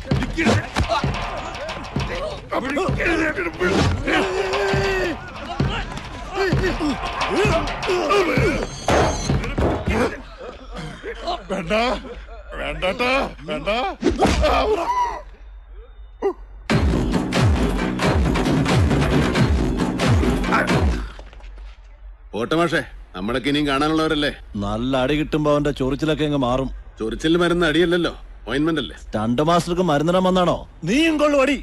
വേണ്ട വേണ്ടട്ടാ വേണ്ട പോട്ടെ മാഷേ നമ്മളൊക്കെ ഇനിയും കാണാനുള്ളവരല്ലേ നല്ല അടി കിട്ടുമ്പോ അവന്റെ ചൊറിച്ചിലൊക്കെ അങ്ങ് മാറും ചൊറിച്ചിൽ മരുന്ന് അടിയല്ലല്ലോ ഓയിൻമെന്റ് അല്ലേ സ്റ്റണ്ട് മാസ്റ്റർക്ക് മരുന്നിടാൻ വന്നാണോ നീയും കൊള്ളു അടി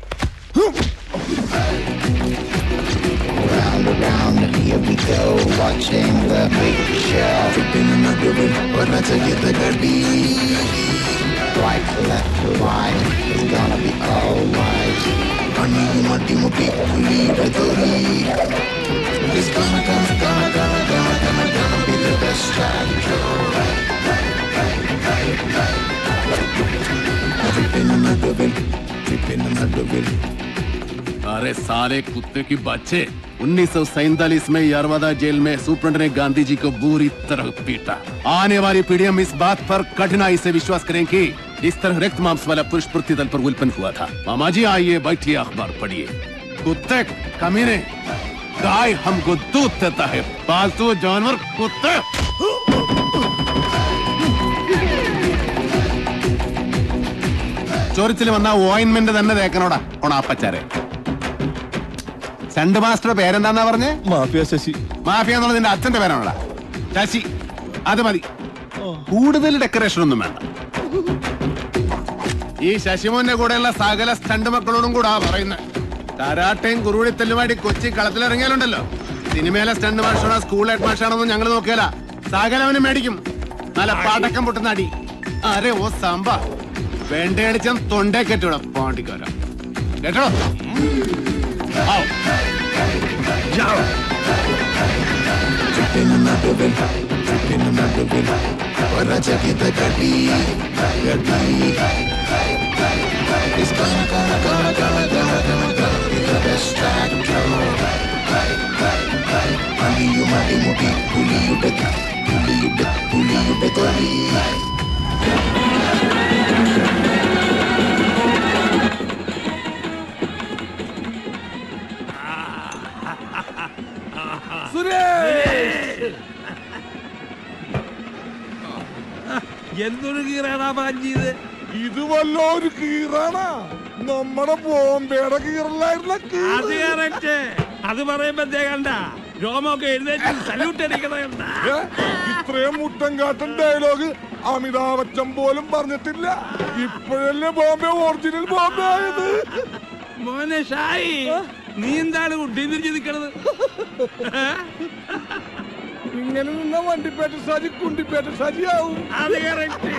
Here we go, watching the big show. Tripping in the groove, but let's get the dirty. Right to left to right, it's gonna be alright. Honey, you muddy mutti, lead a story. It's gonna, gonna, gonna, gonna, gonna, gonna, gonna be the best time. Tripping in the groove, tripping in the groove. अरे साले कुत्ते की बच्चे 1947 में Yerawada jail में सुप्रंट ने गांधी जी को बुरी तरह पीटा आने वाली पीढ़ियां इस बात पर कठिनाई से विश्वास करें कि इस तरह रक्त मांस वाला पुरुष पृथ्वी तल पर उल्पन हुआ था मामा जी आइए बैठिए अखबार पढ़िए कुत्ते कमीने गाय हमको दूध देता है पालतू जानवर कुत्ते ചൊറിച്ചിൽ വന്ന ഓയിൻമെന്റ് തന്നെ തേക്കണോടാ ഓണാപ്പച്ചാരെ സെന്റ് മാസ്റ്റർ പേരെന്താന്നാ പറഞ്ഞേ മാഫിയ ശശി മാഫിയ എന്നുള്ളത് നിന്റെ അച്ഛന്റെ പേരാണോടാ ശശി അത് മതി കൂടുതൽ ഡെക്കറേഷൻ ഒന്നും വേണ്ട ഈ ശശിമോന്റെ കൂടെയുള്ള സകല സ്റ്റണ്ട് മക്കളോടും കൂടാ പറയുന്നത് കരാട്ടയും കുറുവിടിത്തല്ലുമായിട്ട് കൊച്ചി കളത്തിലിറങ്ങിയാലുണ്ടല്ലോ സിനിമയിലെ സ്റ്റണ്ട് മാഷാണോ സ്കൂൾ ഹെഡ് മാഷാണോന്നും ഞങ്ങൾ നോക്കിയാല സകലവനും മേടിക്കും നല്ല പാടക്കം പൊട്ടുന്ന അടി അരെ ഓ സാമ്പ വേണ്ടയടിച്ചാൻ തൊണ്ടേ കെട്ടോടാ പാണ്ടിക്കാര കേട്ടോ ആവോ Tripping in the groove, tripping in the groove. But let's get the dirty, dirty. It's gonna, gonna, gonna, gonna, gonna, gonna, gonna be the best track. Honey, you mighty mutti, pulley you death, pulley you death, pulley you death, എന്തൊരു കീറാടാ പാഞ്ചിയത് ഇത് വല്ലൊരു കീറാണാ നമ്മുടെ ബോംബെയുടെ കീറലായിരുന്ന അത് correct അത് പറയുമ്പോ കണ്ട രോമൊക്കെ എഴുന്നേറ്റ് salute അടിക്കണ കണ്ട ഇത്രയും മുട്ടം കാട്ടൻ ഡയലോഗ് അമിതാഭ് ബച്ചൻ പോലും പറഞ്ഞിട്ടില്ല ഇപ്പോഴല്ലേ ബോംബെ ഒറിജിനൽ ബോംബെ ആയത് മോനെ ഷായി നീ എന്താണ് കുട്ടി തിരിഞ്ഞ് നിക്കണത് ഇങ്ങനെ നിന്ന വണ്ടിപ്പേറ്റ സാജി കുണ്ടിപ്പേറ്റ സാജിയാവും അത് കറക്റ്റ്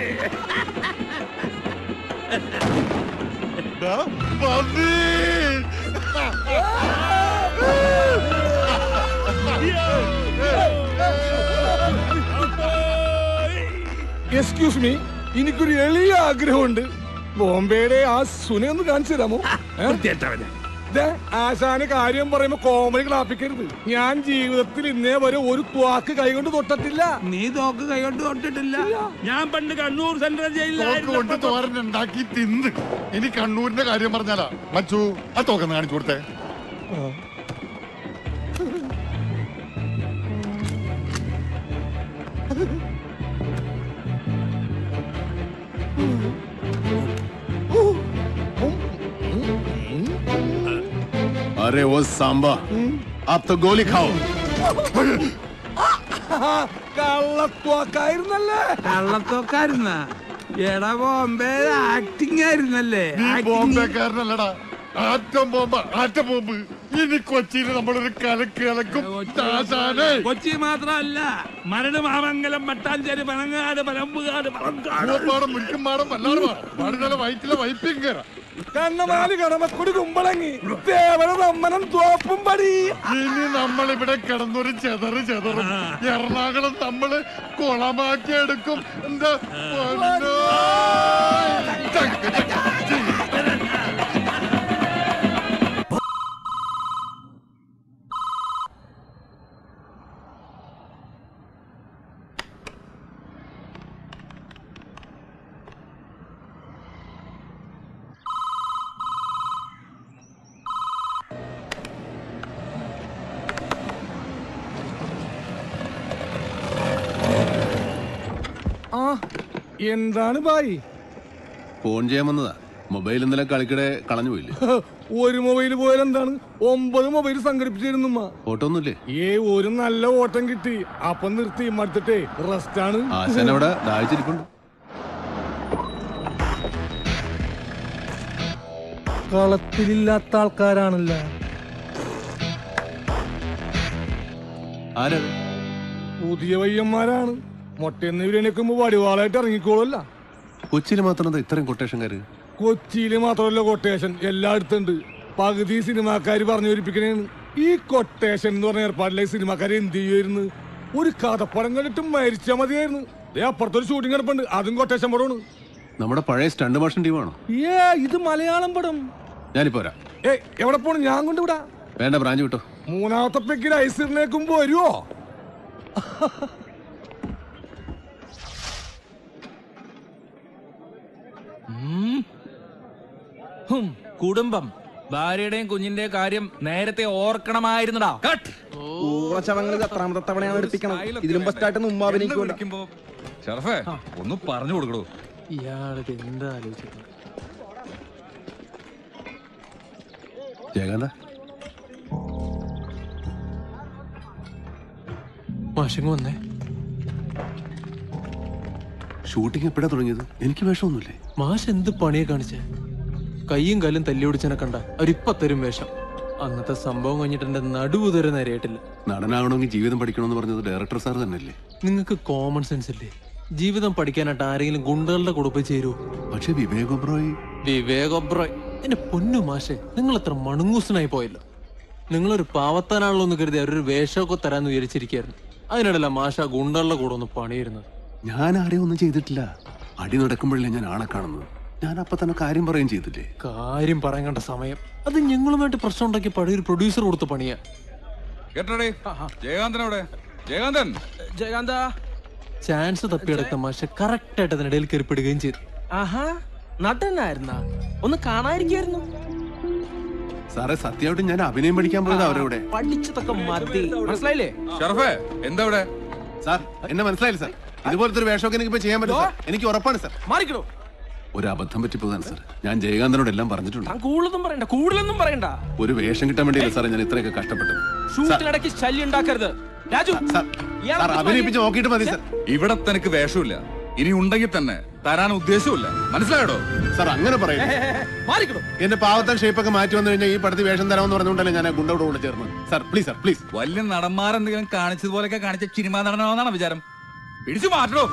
എക്സ്ക്യൂസ് മീ എനിക്കൊരു എളിയ ആഗ്രഹമുണ്ട് ബോംബെയുടെ ആ സുനെ ഒന്ന് കാണിച്ചു തരാമോ ഏ? വൃത്തികെട്ടവനെ. ദേ, ആശാന് കാര്യം പറയുമ്പോ കോമഡി ക്ലാപ്പിക്കരുത് ഞാൻ ജീവിതത്തിൽ ഇന്നേ വരെ ഒരു ത്വാക്ക് കൈകൊണ്ട് തൊട്ടിട്ടില്ല നീ തോക്ക് കൈകൊണ്ട് തൊട്ടിട്ടില്ല ഞാൻ പണ്ട് കണ്ണൂർ സെൻട്രൽ കൊണ്ട് ജയിലിലായിരുന്നു തോരൻ ഉണ്ടാക്കി തിന്ന് ഇനി കണ്ണൂരിന്റെ കാര്യം പറഞ്ഞാലാ മച്ചു ആ തോക്കെന്ന് കാണിച്ചു കൊടുത്തേ अरे वो सांबा अब तो गोली खाओ കള്ളത്വാക്കായിരുന്നല്ലേ കള്ളത്തോക്കായിരുന്ന എടാ ബോംബെ ആക്ടിങ് ആയിരുന്നല്ലേ നീ Acting. ബോംബെക്കാരനല്ലടാ ആറ്റം ബോംബ ആറ്റ ബോംബ് ഇനി കൊച്ചിയിൽ നമ്മളൊരു കലക്ക് കലക്കും ദാസാനെ കൊച്ചി മാത്രമല്ല മരട് മാമംഗലം മട്ടാഞ്ചേരി പനങ്ങാട് പരമ്പുകാട് പറങ്കാട് പൂവപ്പാടം മുരിക്കുംപാടം വല്ലാട് പാടം പാടുന്ന വയറ്റിലെ വൈപ്പിയും കയറാം കണ്ണമാലി കടമക്കുടി കുമ്പളങ്ങി തേവര തമ്മനം തോപ്പും പടി ഇനി നമ്മൾ ഇവിടെ കിടന്നൊരു ചെതറ് ചെതറും എറണാകുളം നമ്മള് കുളമാക്കി എടുക്കും എന്താ പൊന്നോ. ചക്ക് ചക്ക് ചി. ആ എന്താണ് ബായി ഫോൺ ചെയ്യാൻ വന്നതാ മൊബൈൽ ഇന്നലെ കളിക്കിടെ കളഞ്ഞു പോയില്ലേ ഒരു മൊബൈൽ പോയാൽ എന്താണ് ഒമ്പത് മൊബൈൽ സംഘടിപ്പിച്ചിരുന്നുമ്മ ഫോട്ടോ ഒന്നുമില്ലേ ഏ ഒരു നല്ല ഓട്ടം കിട്ടി അപ്പം നിർത്തി മടുത്തിട്ടേ റെസ്റ്റ് ആണ് ആശാൻ അവിടെ ദാഹിച്ചിരിപ്പുണ്ട് കളത്തിലില്ലാത്ത ആൾക്കാരാണല്ലോ ആരാ പുതിയ പയ്യന്മാരാണ് മൊട്ടയെന്ന് ഇവരെണിക്കുമ്പോ വടിവാളായിട്ട് ഇറങ്ങിക്കോളല്ല കൊച്ചിയിൽ മാത്രം എന്താ ഇത്രയും കൊട്ടേഷൻകാര് കൊച്ചിയില് മാത്രമല്ല കൊട്ടേഷൻ എല്ലായിടത്തും ഉണ്ട് പകുതി സിനിമാക്കാര് പറഞ്ഞു വരിപ്പിക്കണേണ് ഈ കൊട്ടേഷൻ എന്ന് പറഞ്ഞ ഏർപ്പാടിലെ സിനിമാക്കാര് എന്ത് ചെയ്യുമായിരുന്നു ഒരു കഥപ്പടം കണ്ടിട്ട് മരിച്ചാ മതിയായിരുന്നു ദേ അപ്പുറത്തൊരു ഷൂട്ടിംഗ് കിടപ്പുണ്ട് അതും കൊട്ടേഷൻ പടമാണ് നമ്മുടെ പഴയ സ്റ്റണ്ട് മോഷൻ ടീമാണോ ഏ ഇത് മലയാളം പടം ഞാനിപ്പോ വരാം ഏ എവിടെ പോണു ഞാൻ കൊണ്ടുവിടാ വേണ്ട ബ്രാഞ്ച് വിട്ടോ മൂന്നാമത്തെ പെക്കിൽ ഐസിറിനേക്കും വരുവോ ഹും, കുടുംബം ഭാര്യയുടെയും കുഞ്ഞിന്റെയും കാര്യം നേരത്തെ ഓർക്കണമായിരുന്നടാ ഊറച്ചവങ്ങൾ എത്രാമത്തെ തവണയാണ് എടുപ്പിക്കണം ഇതിലും ബെസ്റ്റായിട്ട് മുമ്പ് അഭിനയിക്കുമല്ലോ ഷറഫേ ഒന്ന് പറഞ്ഞു കൊടുക്കടോ ഇയാൾക്ക് എന്താ ആലോചിക്കുന്നത് ജയകാന്ത മാഷങ്ങ് വന്നേ ഷൂട്ടിംഗ് എപ്പോഴാ തുടങ്ങിയത് എനിക്ക് വേഷമൊന്നുമില്ലേ മാഷ് എന്ത് പണിയെ കാണിച്ചേ കയ്യും കാലും തല്ലി ഓടിച്ചനെ കണ്ട അവരിപ്പ തരും വേഷം അന്നത്തെ സംഭവം കഴിഞ്ഞിട്ട് എന്റെ നടുവ് തരെ നേരെയായിട്ടില്ല നടനാവണമെങ്കിൽ ജീവിതം പഠിക്കണമെന്ന് പറഞ്ഞത് ഡയറക്ടർ സാർ തന്നെയല്ലേ നിങ്ങൾക്ക് കോമൺ സെൻസ് ഇല്ലേ ജീവിതം പഠിക്കാനായിട്ട് ആരെങ്കിലും ഗുണ്ടകളുടെ കൂടെ പോയി ചേരുവോ പക്ഷെ വിവേക് ഒബ്രോയ് വിവേകോബ്രോയ് എന്റെ പൊന്നു മാഷെ നിങ്ങൾ അത്ര മണുങ്ങൂസനായി പോയല്ലോ നിങ്ങളൊരു പാവത്താനാണല്ലോ എന്ന് കരുതി അവരൊരു വേഷമൊക്കെ തരാന്ന് വിചാരിച്ചിരിക്കായിരുന്നു അതിനിടയില മാഷ ആ ഗുണ്ടകളുടെ കൂടെ ഒന്ന് പണിയിരുന്നത് ഞാൻ ആരെയും ഒന്നും ചെയ്തിട്ടില്ല അടി നടക്കുമ്പോഴല്ലേ ഞാൻ ആളെ കാണുന്നത് ഞാൻ അപ്പൊ തന്നെ കാര്യം പറയുകയും ചെയ്തില്ലേ കാര്യം പറയാൻ കണ്ട സമയം അത് ഞങ്ങളുമായിട്ട് പ്രശ്നം ഉണ്ടാക്കി പഴയ ഒരു പ്രൊഡ്യൂസർ കൊടുത്ത പണിയാ കേട്ടോടേ ജയകാന്തൻ അവിടെ ജയകാന്തൻ ജയകാന്ത ചാൻസ് തപ്പിയെടുത്ത മാഷ കറക്റ്റ് ആയിട്ട് അതിനിടയിൽ കയറിപ്പെടുകയും ചെയ്തു ആഹാ നടനായിരുന്ന ഒന്ന് കാണാതിരിക്കായിരുന്നു സാറേ സത്യമായിട്ട് ഞാൻ അഭിനയം പഠിക്കാൻ പോയത് അവരവിടെ പഠിച്ചതൊക്കെ മതി മനസ്സിലായില്ലേ ഷറഫേ എന്താ ഇവിടെ സാർ എന്നെ മനസ്സിലായില്ല സാർ ഇതുപോലത്തെ ഒരു വേഷമൊക്കെ എനിക്ക് ഇപ്പൊ ചെയ്യാൻ പറ്റും സാർ എനിക്ക് ഉറപ്പാണ് സാർ മാറിക്കണോ ഒരു അബദ്ധം പറ്റിപ്പോതാണ് സാർ ഞാൻ ജയകാന്തനോട് എല്ലാം പറഞ്ഞിട്ടുണ്ട് താൻ കൂടുതലൊന്നും പറയണ്ട കൂടുതലൊന്നും പറയണ്ട ഒരു വേഷം കിട്ടാൻ വേണ്ടിയല്ല സാറേ ഞാൻ ഇത്രയൊക്കെ കഷ്ടപ്പെട്ടത് ഷൂട്ടിനിടയ്ക്ക് ശല്യം ഉണ്ടാക്കരുത് രാജു സാർ ഇയാളെ സാർ അഭിനയിപ്പിച്ച് നോക്കിയിട്ട് മതി സാർ ഇവിടെ തനിക്ക് വേഷമില്ല ഇനി ഉണ്ടെങ്കിൽ തന്നെ തരാൻ ഉദ്ദേശമില്ല മനസ്സിലായോടോ സാർ അങ്ങനെ പറയും മാറിക്കണോ എന്റെ പാവത്താൻ ഷേപ്പൊക്കെ മാറ്റി വന്നു കഴിഞ്ഞാൽ ഈ പടത്തിൽ വേഷം തരാമെന്ന് പറഞ്ഞുകൊണ്ടല്ലേ ഞാൻ ആ ഗുണ്ടോട് കൂടെ ചേർന്നത് സാർ പ്ലീസ് സാർ പ്ലീസ് വലിയ നടന്മാരെന്തെങ്കിലും കാണിച്ചതുപോലെയൊക്കെ കാണിച്ച സിനിമാ നടനാണെന്നാണ് വിചാരം പിടിച്ചു മാറ്റണോ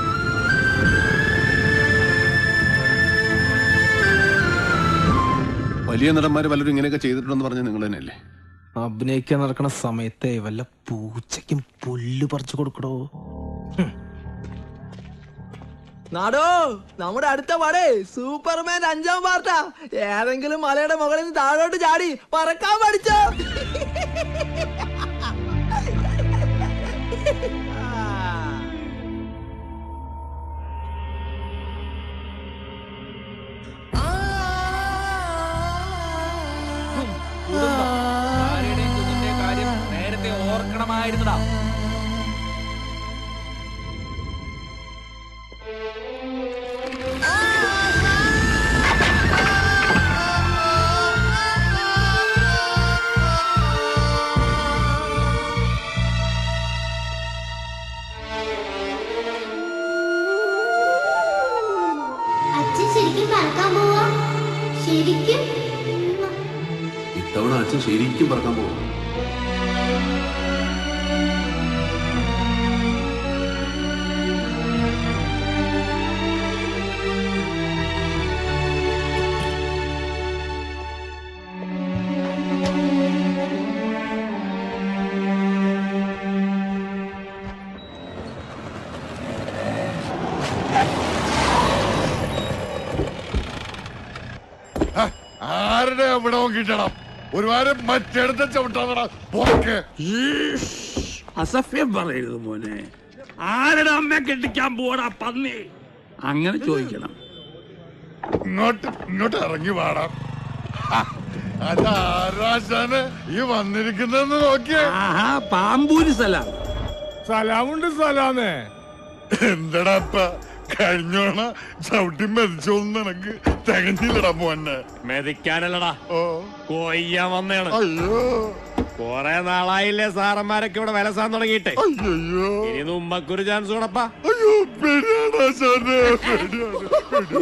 വലിയ നടന്മാര് പലരും ഇങ്ങനെയൊക്കെ ചെയ്തിട്ടുണ്ടെന്ന് പറഞ്ഞ നിങ്ങൾ തന്നെയല്ലേ അഭിനയിക്കാൻ നടക്കണ സമയത്തെ വല്ല പൂച്ചയ്ക്കും പുല്ല് പറിച്ചു കൊടുക്കടോ നാടോ നമ്മുടെ അടുത്ത പടേ സൂപ്പർമാൻ അഞ്ചാം പാർട്ടാ ഏതെങ്കിലും മലയുടെ മുകളിൽ നിന്ന് താഴോട്ട് ചാടി പറക്കാൻ പഠിച്ചോ കുടുംബം ഭാര്യയുടെയും കുഞ്ഞിന്റെയും കാര്യം നേരത്തെ ഓർക്കണമായിരുന്നടാ അച്ഛൻ ശരിക്കും പറക്കാൻ പോവാ ശരിക്കും ഇത്തവണ അച്ഛൻ ശരിക്കും പറക്കാൻ പോകും ആരുടെ അവിടെ കിട്ടണം ഒരുപാട് മറ്റെടുത്ത ചവിട്ടാണടാ പോക്ക് അസഭ്യം പറയരുത് മോനെ ആരുടെ അമ്മ കെട്ടിക്കാൻ പോടാ പന്നി അങ്ങനെ ചോദിക്കണം ഇങ്ങോട്ട് ഇങ്ങോട്ട് ഇറങ്ങി പാടാം അതാരാശാന് ഈ വന്നിരിക്കുന്നെന്ന് നോക്കിയേ ആഹാ പാമ്പൂരി സ്ഥലം സലാമുണ്ട് സലാമേ എന്തടാപ്പ കഴിഞ്ഞോണ ചവിട്ടി മരിച്ചോന്ന് നിനക്ക് തികഞ്ഞില്ലടാ മോന്നെ മെതിക്കാനല്ലടാ ഓ കൊയ്യാൻ വന്നേണ് അയ്യോ കൊറേ നാളായില്ലേ സാറന്മാരൊക്കെ ഇവിടെ വിലസാൻ തുടങ്ങിയിട്ടെ അയ്യോ ഇനി ഉമ്മക്കൊരു ചാൻസ് കൂടപ്പാ അയ്യോ പേടിയാടാ സാറേ പേടിയാണ്